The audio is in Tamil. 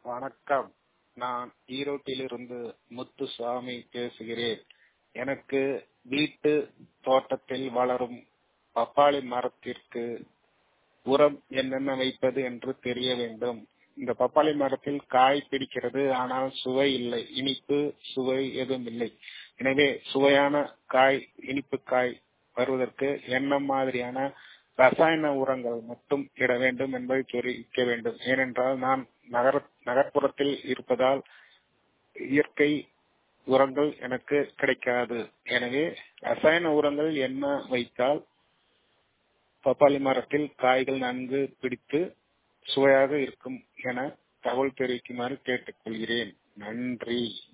வணக்கம் நான் ஈரோட்டிலிருந்து முத்துசாமி பேசுகிறேன் எனக்கு வீட்டு தோட்டத்தில் வளரும் பப்பாளி மரத்திற்கு உரம் என்னென்ன வைப்பது என்று தெரிய வேண்டும் இந்த பப்பாளி மரத்தில் காய் பிடிக்கிறது ஆனால் சுவை இல்லை இனிப்பு சுவை எதுவும் இல்லை எனவே சுவையான காய் இனிப்பு காய் வருவதற்கு என்ன மாதிரியான ரசாயன உரங்கள் மட்டும் இட வேண்டும் என்பதை தெரிவிக்க வேண்டும் ஏனென்றால் நான் நகர நகர்ப்புறத்தில் இருப்பதால் இயற்கை உரங்கள் எனக்கு கிடைக்காது எனவே ரசாயன உரங்கள் என்ன வைத்தால் பப்பாளி மரத்தில் காய்கள் நன்கு பிடித்து சுவையாக இருக்கும் என தகவல் தெரிவிக்குமாறு கேட்டுக்கொள்கிறேன் நன்றி